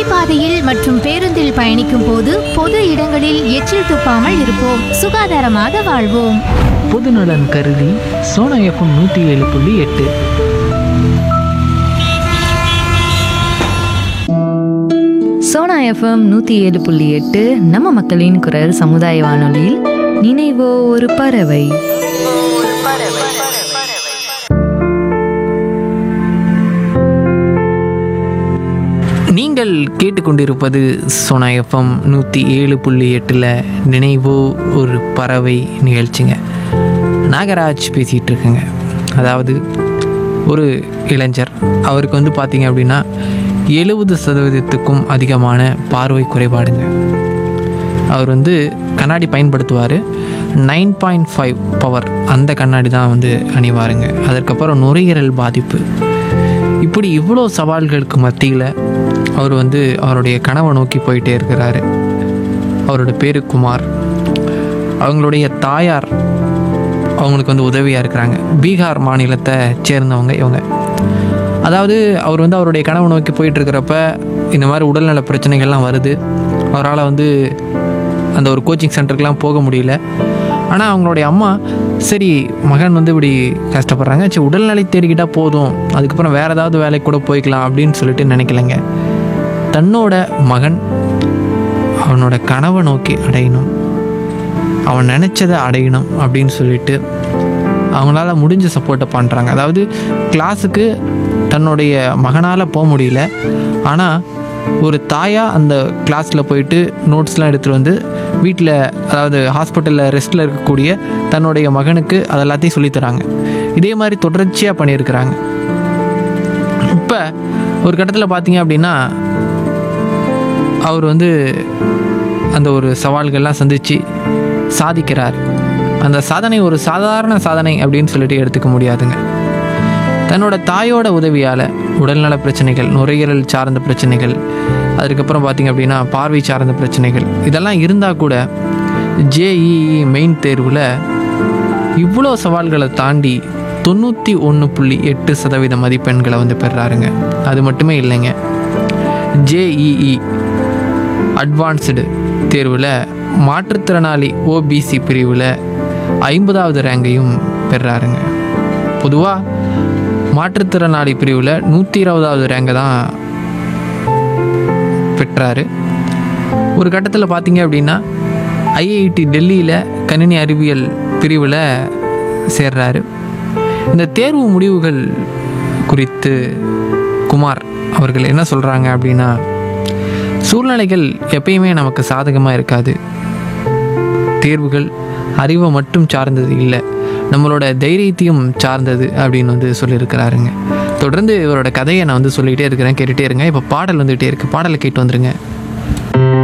நடைபாதையில் மற்றும் பேருந்தில் பயணிக்கும் போது பொது இடங்களில் எச்சில் துப்பாமல் இருப்போம் சுகாதாரமாக வாழ்வோம் பொதுநலன் கருதி சோனா எஃப்எம் நூற்றி ஏழு புள்ளி எட்டு சோனா எஃப்எம் நூற்றி ஏழு புள்ளி எட்டு நம்ம மக்களின் குரல் சமுதாய வானொலியில் நினைவோ ஒரு பறவை நீங்கள் கேட்டுக்கொண்டிருப்பது சோனா எஃப்எம் நூற்றி ஏழு புள்ளி எட்டில் நினைவோ ஒரு பறவை நிகழ்ச்சிங்க நாகராஜ் பேசிகிட்டு இருக்குங்க அதாவது ஒரு இளைஞர் அவருக்கு வந்து பார்த்தீங்க அப்படின்னா எழுபது சதவீதத்துக்கும் அதிகமான பார்வை குறைபாடுங்க அவர் வந்து கண்ணாடி பயன்படுத்துவார் நைன் பாயிண்ட் ஃபைவ் பவர் அந்த கண்ணாடி தான் வந்து அணிவாருங்க அதற்கப்புறம் நுரையீரல் பாதிப்பு இப்படி இவ்வளோ சவால்களுக்கு மத்தியில் அவர் வந்து அவருடைய கனவை நோக்கி போயிட்டே இருக்கிறாரு அவரோட பேரு குமார் அவங்களுடைய தாயார் அவங்களுக்கு வந்து உதவியாக இருக்கிறாங்க பீகார் மாநிலத்தை சேர்ந்தவங்க இவங்க அதாவது அவர் வந்து அவருடைய கனவு நோக்கி போயிட்டு இருக்கிறப்ப இந்த மாதிரி உடல்நல பிரச்சனைகள்லாம் வருது அவரால் வந்து அந்த ஒரு கோச்சிங் சென்டருக்குலாம் போக முடியல ஆனால் அவங்களுடைய அம்மா சரி மகன் வந்து இப்படி கஷ்டப்படுறாங்க சரி உடல்நிலை தேடிக்கிட்டால் போதும் அதுக்கப்புறம் வேறு ஏதாவது வேலைக்கு கூட போய்க்கலாம் அப்படின்னு சொல்லிட்டு நினைக்கலைங்க தன்னோட மகன் அவனோட கனவை நோக்கி அடையணும் அவன் நினச்சதை அடையணும் அப்படின்னு சொல்லிட்டு அவங்களால முடிஞ்ச சப்போர்ட்டை பண்ணுறாங்க அதாவது கிளாஸுக்கு தன்னுடைய மகனால் போக முடியல ஆனால் ஒரு தாயாக அந்த கிளாஸில் போயிட்டு நோட்ஸ்லாம் எடுத்துகிட்டு வந்து வீட்டில் அதாவது ஹாஸ்பிட்டலில் ரெஸ்ட்டில் இருக்கக்கூடிய தன்னுடைய மகனுக்கு அது எல்லாத்தையும் சொல்லித் தராங்க இதே மாதிரி தொடர்ச்சியாக பண்ணியிருக்கிறாங்க இப்போ ஒரு கட்டத்தில் பார்த்தீங்க அப்படின்னா அவர் வந்து அந்த ஒரு சவால்கள்லாம் சந்தித்து சாதிக்கிறார் அந்த சாதனை ஒரு சாதாரண சாதனை அப்படின்னு சொல்லிட்டு எடுத்துக்க முடியாதுங்க தன்னோட தாயோட உதவியால் உடல்நல பிரச்சனைகள் நுரையீரல் சார்ந்த பிரச்சனைகள் அதுக்கப்புறம் பார்த்தீங்க அப்படின்னா பார்வை சார்ந்த பிரச்சனைகள் இதெல்லாம் இருந்தால் கூட ஜேஇஇ மெயின் தேர்வில் இவ்வளோ சவால்களை தாண்டி தொண்ணூற்றி ஒன்று புள்ளி எட்டு சதவீத மதிப்பெண்களை வந்து பெறாருங்க அது மட்டுமே இல்லைங்க ஜேஇஇ அட்வான்ஸ்டு தேர்வில் மாற்றுத்திறனாளி ஓபிசி பிரிவில் ஐம்பதாவது ரேங்கையும் பெறாருங்க பொதுவாக மாற்றுத்திறனாளி பிரிவில் நூற்றி இருபதாவது ரேங்கை தான் பெற்றார் ஒரு கட்டத்தில் பார்த்தீங்க அப்படின்னா ஐஐடி டெல்லியில் கணினி அறிவியல் பிரிவில் சேர்றாரு இந்த தேர்வு முடிவுகள் குறித்து குமார் அவர்கள் என்ன சொல்கிறாங்க அப்படின்னா சூழ்நிலைகள் எப்பயுமே நமக்கு சாதகமாக இருக்காது தேர்வுகள் அறிவை மட்டும் சார்ந்தது இல்லை நம்மளோட தைரியத்தையும் சார்ந்தது அப்படின்னு வந்து சொல்லியிருக்கிறாருங்க தொடர்ந்து இவரோட கதையை நான் வந்து சொல்லிகிட்டே இருக்கிறேன் கேட்டுகிட்டே இருங்க இப்போ பாடல் வந்துகிட்டே இருக்குது பாடலை கேட்டு வந்துருங்க